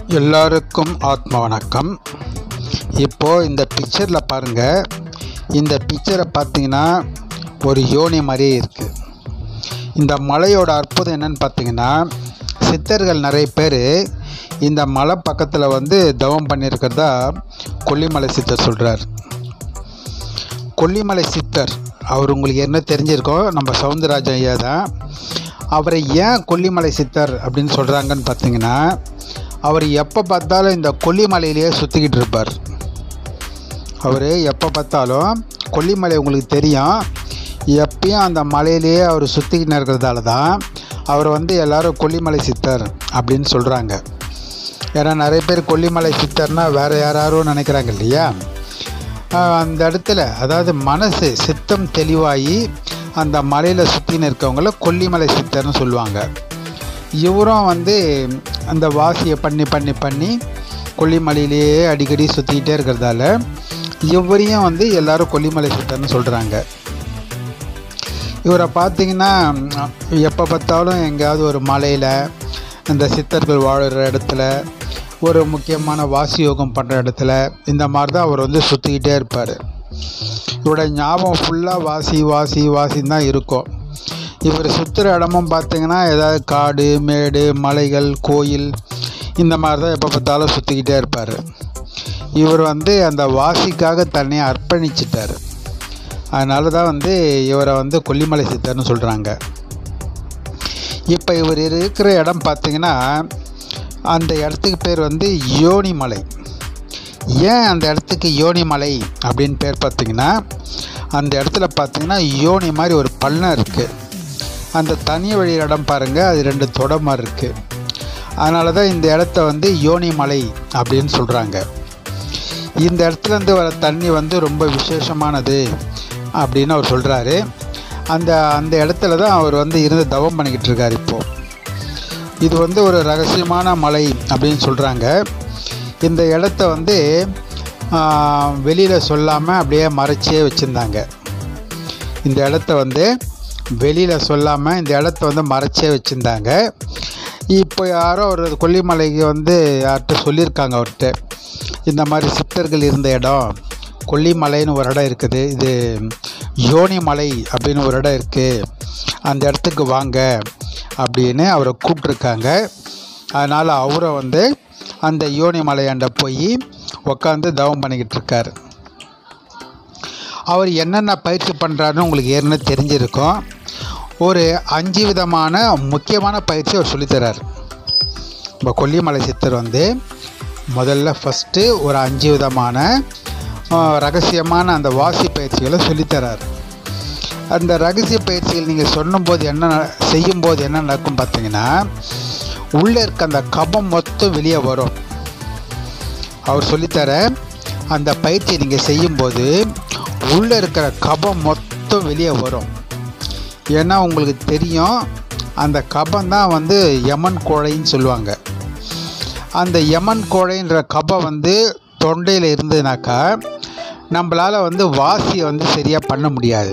எல்லாருக்கும் ஆத்ம வணக்கம் இப்போது இந்த பிக்சரில் பாருங்கள் இந்த பிக்சரை பார்த்தீங்கன்னா ஒரு யோனி மாதிரியே இருக்குது இந்த மலையோட அற்புதம் என்னன்னு பார்த்தீங்கன்னா சித்தர்கள் நிறைய பேர் இந்த மலை பக்கத்தில் வந்து தவம் பண்ணியிருக்கிறதா கொல்லிமலை சித்தர் சொல்கிறார் கொல்லிமலை சித்தர் அவர் உங்களுக்கு என்ன தெரிஞ்சிருக்கோம் நம்ம சவுந்தரராஜன் ஐயா தான் அவரை ஏன் கொல்லிமலை சித்தர் அப்படின்னு சொல்கிறாங்கன்னு பார்த்தீங்கன்னா அவர் எப்போ பார்த்தாலும் இந்த கொல்லிமலையிலேயே சுற்றிக்கிட்டு இருப்பார் அவர் எப்போ பார்த்தாலும் கொல்லிமலை உங்களுக்கு தெரியும் எப்பயும் அந்த மலையிலேயே அவர் சுற்றிக்கிட்டு இருக்கிறதால தான் அவர் வந்து எல்லாரும் கொல்லிமலை சித்தர் அப்படின்னு சொல்கிறாங்க ஏன்னா நிறைய பேர் கொல்லிமலை சித்தர்னால் வேறு யாராரும் நினைக்கிறாங்க இல்லையா ஆஹ் அந்த இடத்துல அதாவது மனசு சித்தம் தெளிவாகி அந்த மலையில் சுற்றின்னு இருக்கவங்கள கொல்லிமலை சித்தர்னு சொல்லுவாங்க இவரும் வந்து அந்த வாசியை பண்ணி பண்ணி பண்ணி கொல்லிமலையிலேயே அடிக்கடி சுற்றிக்கிட்டே இருக்கிறதால இவரையும் வந்து எல்லாரும் கொல்லிமலை சித்தர்னு சொல்கிறாங்க இவரை பார்த்தீங்கன்னா எப்போ பார்த்தாலும் எங்கேயாவது ஒரு மலையில் இந்த சித்தர்கள் வாழுற இடத்துல ஒரு முக்கியமான வாசி யோகம் பண்ணுற இடத்துல இந்த மாதிரி தான் அவர் வந்து சுற்றிக்கிட்டே இருப்பார் இவரோட ஞாபகம் ஃபுல்லாக வாசி வாசி வாசின்னு தான் இருக்கும் இவர் சுற்றுற இடமும் பார்த்தீங்கன்னா ஏதாவது காடு மேடு மலைகள் கோயில் இந்த மாதிரி தான் எப்போ பார்த்தாலும் சுற்றிக்கிட்டே இருப்பார் இவர் வந்து அந்த வாசிக்காக தன்னை அர்ப்பணிச்சிட்டார் அதனால தான் வந்து இவரை வந்து கொல்லிமலை சித்தர்னு சொல்கிறாங்க இப்போ இவர் இருக்கிற இடம் பார்த்தீங்கன்னா அந்த இடத்துக்கு பேர் வந்து யோனிமலை ஏன் அந்த இடத்துக்கு யோனிமலை அப்படின்னு பேர் பார்த்தீங்கன்னா அந்த இடத்துல பார்த்தீங்கன்னா யோனி மாதிரி ஒரு பள்ளம் இருக்குது அந்த தனி வழி இடம் பாருங்கள் அது ரெண்டு தொட மாதிரி இருக்குது அதனால தான் இந்த இடத்த வந்து யோனிமலை அப்படின்னு சொல்கிறாங்க இந்த இடத்துலேருந்து வர தண்ணி வந்து ரொம்ப விசேஷமானது அப்படின்னு அவர் சொல்கிறாரு அந்த அந்த இடத்துல தான் அவர் வந்து இருந்து தவம் பண்ணிக்கிட்டு இருக்கார் இப்போது இது வந்து ஒரு ரகசியமான மலை அப்படின்னு சொல்கிறாங்க இந்த இடத்த வந்து வெளியில் சொல்லாமல் அப்படியே மறைச்சே வச்சுருந்தாங்க இந்த இடத்த வந்து வெளியில் சொல்லாமல் இந்த இடத்த வந்து மறைச்சே வச்சுருந்தாங்க இப்போ யாரோ ஒரு கொல்லிமலைக்கு வந்து யார்கிட்ட சொல்லியிருக்காங்க அவர்கிட்ட இந்த மாதிரி சித்தர்கள் இருந்த இடம் கொல்லிமலைன்னு ஒரு இடம் இருக்குது இது யோனிமலை அப்படின்னு ஒரு இடம் இருக்குது அந்த இடத்துக்கு வாங்க அப்படின்னு அவரை கூப்பிட்ருக்காங்க அதனால் அவரை வந்து அந்த யோனிமலையாண்ட போய் உக்காந்து தவம் பண்ணிக்கிட்டு இருக்கார் அவர் என்னென்ன பயிற்சி பண்ணுறாருன்னு உங்களுக்கு ஏற்கனவே தெரிஞ்சிருக்கும் ஒரு அஞ்சு விதமான முக்கியமான பயிற்சி அவர் சொல்லித்தரார் இப்போ கொல்லிமலை சித்தர் வந்து முதல்ல ஃபஸ்ட்டு ஒரு அஞ்சு விதமான ரகசியமான அந்த வாசி பயிற்சிகளை சொல்லித்தரார் அந்த ரகசிய பயிற்சிகள் நீங்கள் சொல்லும்போது என்ன செய்யும்போது என்ன நடக்கும் பார்த்தீங்கன்னா உள்ளே இருக்க அந்த கபம் மொத்தம் வெளியே வரும் அவர் சொல்லித்தர அந்த பயிற்சியை நீங்கள் செய்யும்போது உள்ளே இருக்கிற கபம் மொத்தம் வெளியே வரும் ஏன்னா உங்களுக்கு தெரியும் அந்த கபம் தான் வந்து யமன் கோழைன்னு சொல்லுவாங்க அந்த யமன் கோழைன்ற கபம் வந்து தொண்டையில் இருந்ததுனாக்கா நம்மளால் வந்து வாசியை வந்து சரியாக பண்ண முடியாது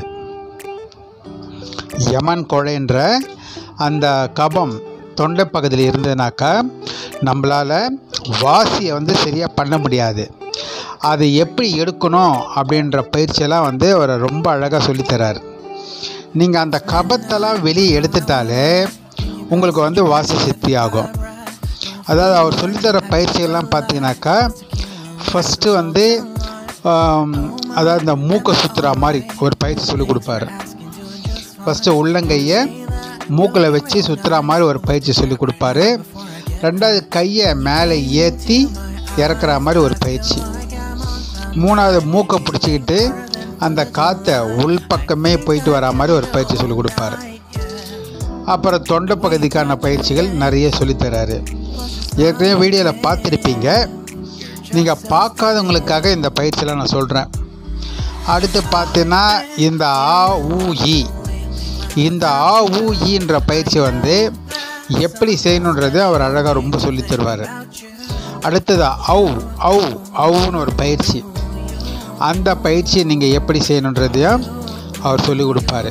யமன் கோழைன்ற அந்த கபம் தொண்டை பகுதியில் இருந்ததுனாக்கா நம்மளால் வாசியை வந்து சரியாக பண்ண முடியாது அதை எப்படி எடுக்கணும் அப்படின்ற பயிற்சியெல்லாம் வந்து அவரை ரொம்ப அழகாக சொல்லித்தரார் நீங்கள் அந்த கபத்தெல்லாம் வெளியே எடுத்துட்டாலே உங்களுக்கு வந்து வாசி சக்தி ஆகும் அதாவது அவர் சொல்லித்தர பயிற்சிகள்லாம் பார்த்தீங்கன்னாக்கா ஃபஸ்ட்டு வந்து அதாவது இந்த மூக்கை சுற்றுற மாதிரி ஒரு பயிற்சி சொல்லி கொடுப்பாரு ஃபஸ்ட்டு உள்ளங்கையை மூக்கில் வச்சு சுற்றுற மாதிரி ஒரு பயிற்சி சொல்லி கொடுப்பாரு ரெண்டாவது கையை மேலே ஏற்றி இறக்குற மாதிரி ஒரு பயிற்சி மூணாவது மூக்கை பிடிச்சிக்கிட்டு அந்த காற்றை உள்பக்கமே போயிட்டு வரா மாதிரி ஒரு பயிற்சி சொல்லி கொடுப்பாரு அப்புறம் தொண்டை பகுதிக்கான பயிற்சிகள் நிறைய சொல்லித்தராரு ஏற்கனவே வீடியோவில் பார்த்துருப்பீங்க நீங்கள் பார்க்காதவங்களுக்காக இந்த பயிற்சியெலாம் நான் சொல்கிறேன் அடுத்து பார்த்தீங்கன்னா இந்த ஆ ஊ இ இந்த ஆ ஊ ஈன்ற பயிற்சி வந்து எப்படி செய்யணுன்றது அவர் அழகாக ரொம்ப சொல்லி தருவார் அடுத்தது அவு அவு அவுன்னு ஒரு பயிற்சி அந்த பயிற்சியை நீங்கள் எப்படி செய்யணுன்றதையும் அவர் சொல்லி கொடுப்பாரு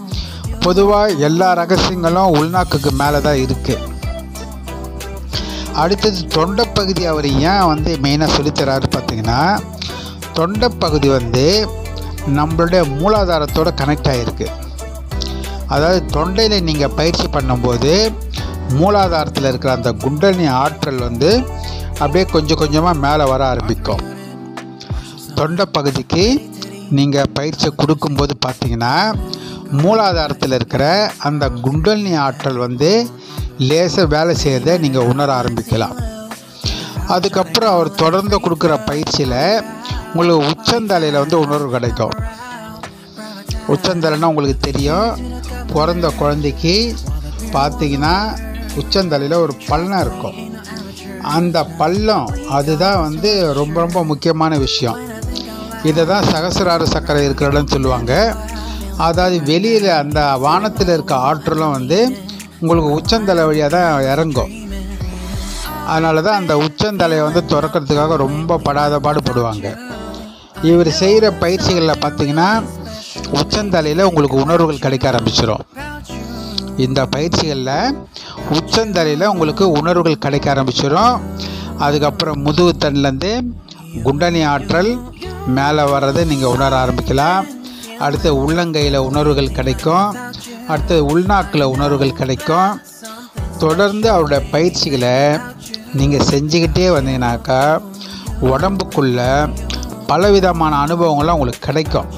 பொதுவாக எல்லா ரகசியங்களும் உள்நாக்குக்கு மேலே தான் இருக்குது அடுத்தது தொண்டைப்பகுதி அவர் ஏன் வந்து மெயினாக சொல்லித்தராரு பார்த்தீங்கன்னா தொண்டைப்பகுதி வந்து நம்மளுடைய மூலாதாரத்தோட கனெக்ட் ஆகிருக்கு அதாவது தொண்டையில் நீங்கள் பயிற்சி பண்ணும்போது மூலாதாரத்தில் இருக்கிற அந்த குண்டலினி ஆற்றல் வந்து அப்படியே கொஞ்சம் கொஞ்சமாக மேலே வர ஆரம்பிக்கும் தொண்டை பகுதிக்கு நீங்கள் பயிற்சி கொடுக்கும்போது பார்த்தீங்கன்னா மூலாதாரத்தில் இருக்கிற அந்த குண்டலினி ஆற்றல் வந்து லேசாக வேலை செய்யறதை நீங்கள் உணர ஆரம்பிக்கலாம் அதுக்கப்புறம் அவர் தொடர்ந்து கொடுக்குற பயிற்சியில் உங்களுக்கு உச்சந்தலையில் வந்து உணர்வு கிடைக்கும் உச்சந்தலைன்னா உங்களுக்கு தெரியும் பிறந்த குழந்தைக்கு பார்த்தீங்கன்னா உச்சந்தலையில் ஒரு பள்ளம் இருக்கும் அந்த பள்ளம் அதுதான் வந்து ரொம்ப ரொம்ப முக்கியமான விஷயம் இதை தான் சகசிரார சக்கரை இருக்கிற இடம்னு சொல்லுவாங்க அதாவது வெளியில் அந்த வானத்தில் இருக்க ஆற்றலும் வந்து உங்களுக்கு உச்சந்தலை வழியாக தான் இறங்கும் அதனால தான் அந்த உச்சந்தலையை வந்து திறக்கிறதுக்காக ரொம்ப படாத பாடுபடுவாங்க இவர் செய்கிற பயிற்சிகளில் பார்த்தீங்கன்னா உச்சந்தலையில் உங்களுக்கு உணர்வுகள் கிடைக்க ஆரம்பிச்சிடும் இந்த பயிற்சிகளில் உச்சந்தலையில் உங்களுக்கு உணர்வுகள் கிடைக்க ஆரம்பிச்சிடும் அதுக்கப்புறம் முதுகு தண்ணிலேருந்து குண்டனி ஆற்றல் மேலே வர்றதை நீங்கள் உணர ஆரம்பிக்கலாம் அடுத்து உள்ளங்கையில் உணர்வுகள் கிடைக்கும் அடுத்து உள்நாக்கில் உணர்வுகள் கிடைக்கும் தொடர்ந்து அவருடைய பயிற்சிகளை நீங்கள் செஞ்சுக்கிட்டே வந்தீங்கன்னாக்கா உடம்புக்குள்ள பலவிதமான அனுபவங்கள்லாம் உங்களுக்கு கிடைக்கும்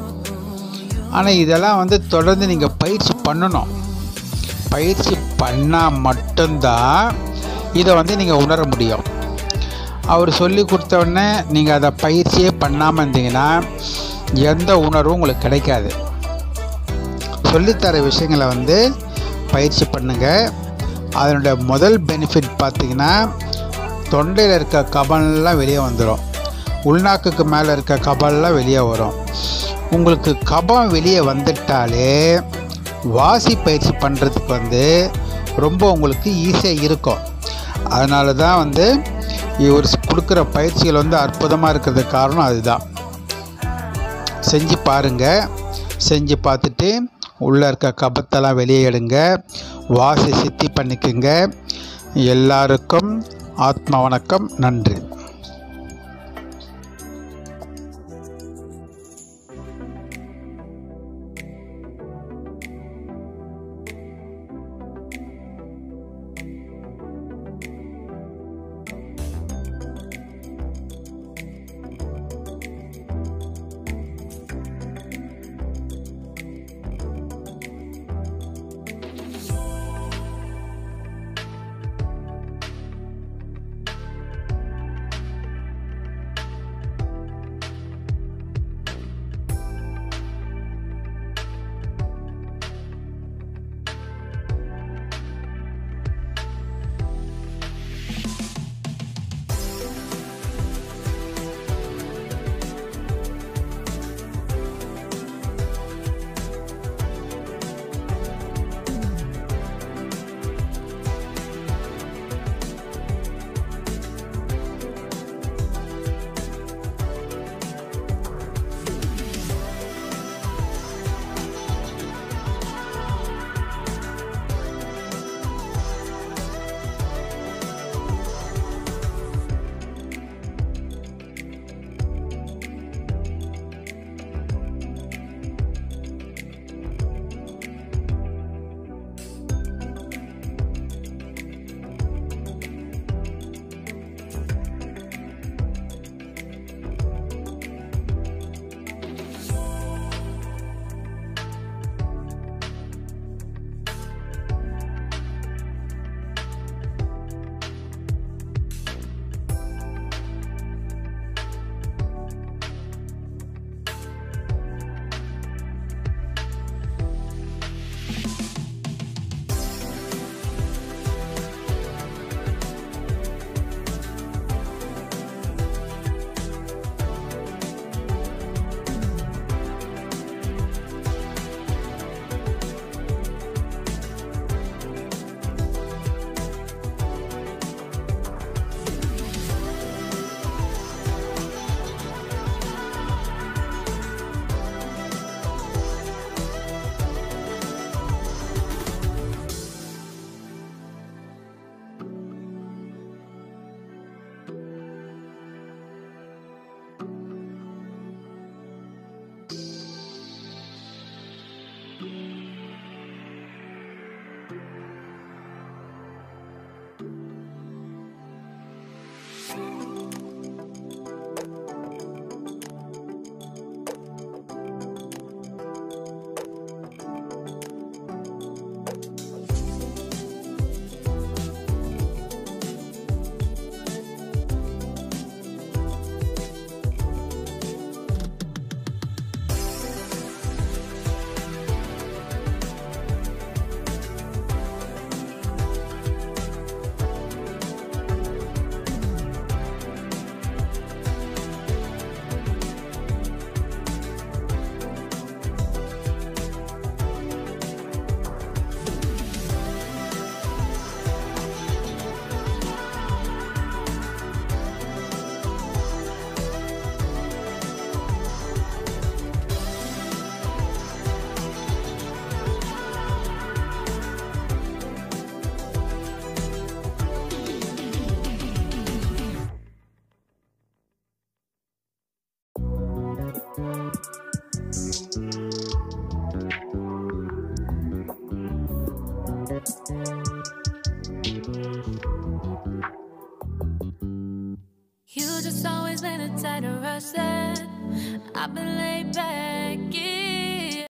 ஆனால் இதெல்லாம் வந்து தொடர்ந்து நீங்கள் பயிற்சி பண்ணணும் பயிற்சி பண்ணால் மட்டும்தான் இதை வந்து நீங்கள் உணர முடியும் அவர் சொல்லி கொடுத்த உடனே நீங்கள் அதை பயிற்சியே பண்ணாமல் இருந்தீங்கன்னா எந்த உணர்வும் உங்களுக்கு கிடைக்காது சொல்லித்தர விஷயங்களை வந்து பயிற்சி பண்ணுங்கள் அதனுடைய முதல் பெனிஃபிட் பார்த்தீங்கன்னா தொண்டையில் இருக்க கபல்லாம் வெளியே வந்துடும் உள்நாக்குக்கு மேலே இருக்க கபல்லாம் வெளியே வரும் உங்களுக்கு கபம் வெளியே வந்துட்டாலே வாசி பயிற்சி பண்ணுறதுக்கு வந்து ரொம்ப உங்களுக்கு ஈஸியாக இருக்கும் அதனால தான் வந்து இவர் கொடுக்குற பயிற்சிகள் வந்து அற்புதமாக இருக்கிறதுக்கு காரணம் அதுதான் செஞ்சு பாருங்கள் செஞ்சு பார்த்துட்டு உள்ளே இருக்க கபத்தெல்லாம் வெளியே எடுங்க வாசி சித்தி பண்ணிக்கோங்க எல்லாருக்கும் ஆத்ம வணக்கம் நன்றி You just always been a tighter rush that I've been laid back. Yeah.